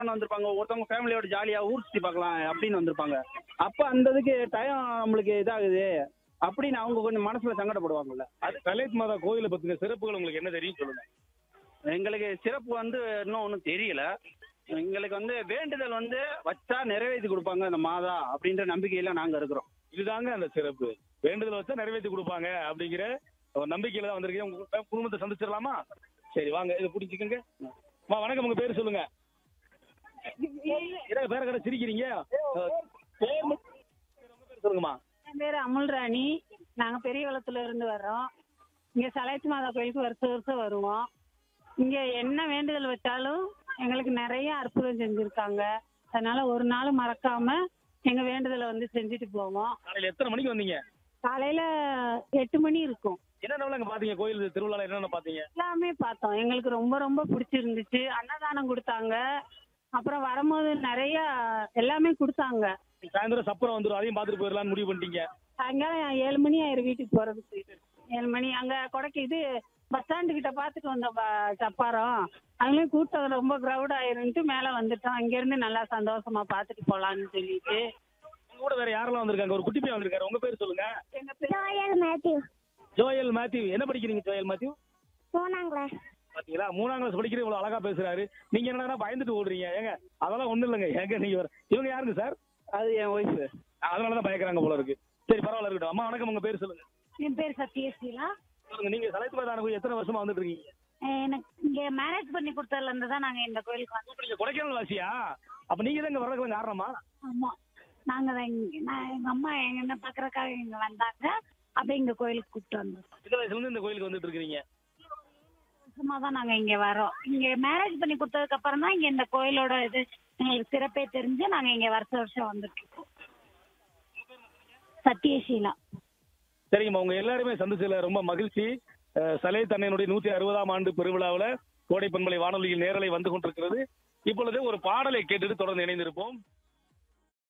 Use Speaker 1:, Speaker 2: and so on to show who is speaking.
Speaker 1: பண்ண வந்திருப்பாங்க ஒருத்தவங்க ஃபேமிலியோட ஜாலியா ஊர் சுத்தி பார்க்கலாம் அப்படின்னு வந்திருப்பாங்க அப்ப அந்த இதுக்கு டைம் நம்மளுக்கு இதாகுது அப்படின்னு அவங்க கொஞ்சம் மனசுல சங்கடப்படுவாங்கல்ல
Speaker 2: அது கலேத் மாதா கோயிலை பத்தின சிறப்புகள் உங்களுக்கு என்ன தெரியும் சொல்லுங்க
Speaker 1: எங்களுக்கு சிறப்பு வந்து இன்னும் ஒன்றும் தெரியல எங்களுக்கு வந்து வேண்டுதல் வந்து வச்சா நிறைவேற்றி கொடுப்பாங்க அந்த மாதா அப்படின்ற நம்பிக்கையில நாங்க இருக்கிறோம்
Speaker 2: இதுதாங்க அந்த சிறப்பு வேண்டுதல் வச்சா நிறைவேற்றி கொடுப்பாங்க அப்படிங்கிற ஒரு நம்பிக்கையில தான் வந்திருக்கீங்க உங்க குடும்பத்தை சந்திச்சிடலாமா சரி வாங்க இதை பிடிச்சிக்கங்க வா வணக்கம் உங்க பேர் சொல்லுங்க என்ன பேர கடை சிரிக்கிறீங்க அஹ், பேர் மட்டும் உங்க பேர் சொல்லுங்கம்மா
Speaker 3: என் பேர் அமுல் ராணி நாங்க பெரிய குளத்துல இருந்து வர்றோம் இங்க சலைத்து மாதா கோயிலுக்கு வருஷம் வருஷம் வருவோம் இங்க என்ன வேண்டுதல் வச்சாலும் எங்களுக்கு நிறைய அற்புதம் செஞ்சிருக்காங்க அதனால ஒரு நாள் மறக்காம எங்க வேண்டுதலை வந்து செஞ்சுட்டு போவோம்
Speaker 2: காலையில எத்தனை மணிக்கு வந்தீங்க
Speaker 3: காலையில எட்டு மணி இருக்கும்
Speaker 2: என்னென்ன அங்க பாத்தீங்க கோயில் திருவிழால என்னென்ன பாத்தீங்க
Speaker 3: எல்லாமே பார்த்தோம் எங்களுக்கு ரொம்ப ரொம்ப பிடிச்சிருந்துச்சு அன்னதானம் கொடுத்தாங்க அப்புறம் வரும்போது நிறைய எல்லாமே கொடுத்தாங்க
Speaker 2: சாயந்தரம் சப்பரம் வந்துடும் அதையும் பார்த்துட்டு போயிடலாம்னு முடிவு பண்ணிட்டீங்க
Speaker 3: சாயங்காலம் ஏழு மணி ஆயிரம் வீட்டுக்கு போறதுக்கு ஏழு மணி அங்க கொடைக்கு இது பஸ் ஸ்டாண்டு கிட்ட பாத்துட்டு வந்தோம் ப- சப்பாரம் அதுலயும் கூட்டம் ரொம்ப கிரௌட் ஆயிருன்ட்டு மேல வந்துட்டோம் அங்க இருந்து நல்லா சந்தோஷமா பாத்துட்டு போலாம்னு சொல்லிட்டு
Speaker 2: உங்க கூட வேற யாரெல்லாம் வந்திருக்காங்க ஒரு குட்டி பையன் வந்திருக்காரு உங்க பேர் சொல்லுங்க
Speaker 3: எங்க பெரிய
Speaker 4: ஜோயல் மேத்யூ
Speaker 2: ஜோயல் மேத்யூ என்ன படிக்கிறீங்க ஜோயல் மேத்யூ
Speaker 4: மூணாம் கிளாஸ்
Speaker 2: பாத்தீங்களா மூணாம் கிளாஸ் படிக்கிற இவ்வளவு அழகா பேசுறாரு நீங்க என்னன்னா பயந்துட்டு ஓடுறீங்க ஏங்க அதெல்லாம் ஒண்ணும் இல்லைங்க ஏங்க நீங்க வர இவங்க யாருங்க சார்
Speaker 1: அது என் ஒய்ஃபு
Speaker 2: அதனாலதான் பயக்கிறாங்க போல இருக்கு சரி பரவாயில்ல இருக்கட்டும் அம்மா வணக்கம் உங்க பேர் சொல்லுங்க
Speaker 3: என் பேர் சத்யஸ்ரீலா
Speaker 2: சொல்லுங்க நீங்க சலைத்துவதான கோயில் எத்தனை வருஷமா வந்துட்டு இருக்கீங்க
Speaker 3: எனக்கு இங்க மேரேஜ் பண்ணி கொடுத்ததுல இருந்து தான் நாங்க இந்த கோயிலுக்கு வந்தோம்
Speaker 2: இப்ப நீங்க கொடைக்கானல் வாசியா அப்ப நீங்க தான் இங்க வரதுக்கு காரணமா
Speaker 3: ஆமா நாங்க தான் இங்க நான் எங்க அம்மா எங்க என்ன பாக்குறதுக்காக இங்க வந்தாங்க அப்படியே இங்க கோயிலுக்கு கூப்பிட்டு வந்தோம்
Speaker 2: சின்ன வயசுல இருந்து இந்த கோயிலுக்கு வந்துட்டு இருக்கீங்க
Speaker 3: வருஷமா தான் நாங்க இங்க வரோம் இங்க மேரேஜ் பண்ணி கொடுத்ததுக்கு அப்புறம் தான் இங்க இந்த கோயிலோட இது எங்களுக்கு சிறப்பே தெரிஞ்சு நாங்க இங்க வருஷம் வருஷம் வந்துட்டு இருக்கோம் சத்யசீலா
Speaker 2: சரிங்கம்மா உங்க எல்லாருமே சந்திச்சதுல ரொம்ப மகிழ்ச்சி அஹ், சலை தன்னையினுடைய நூத்தி அறுபதாம் ஆண்டு பெருவிழாவுல கோடை பண்பலை வானொலியில் நேரலை வந்து கொண்டிருக்கிறது இப்பொழுது ஒரு பாடலை கேட்டுட்டு தொடர்ந்து இணைந்திருப்போம்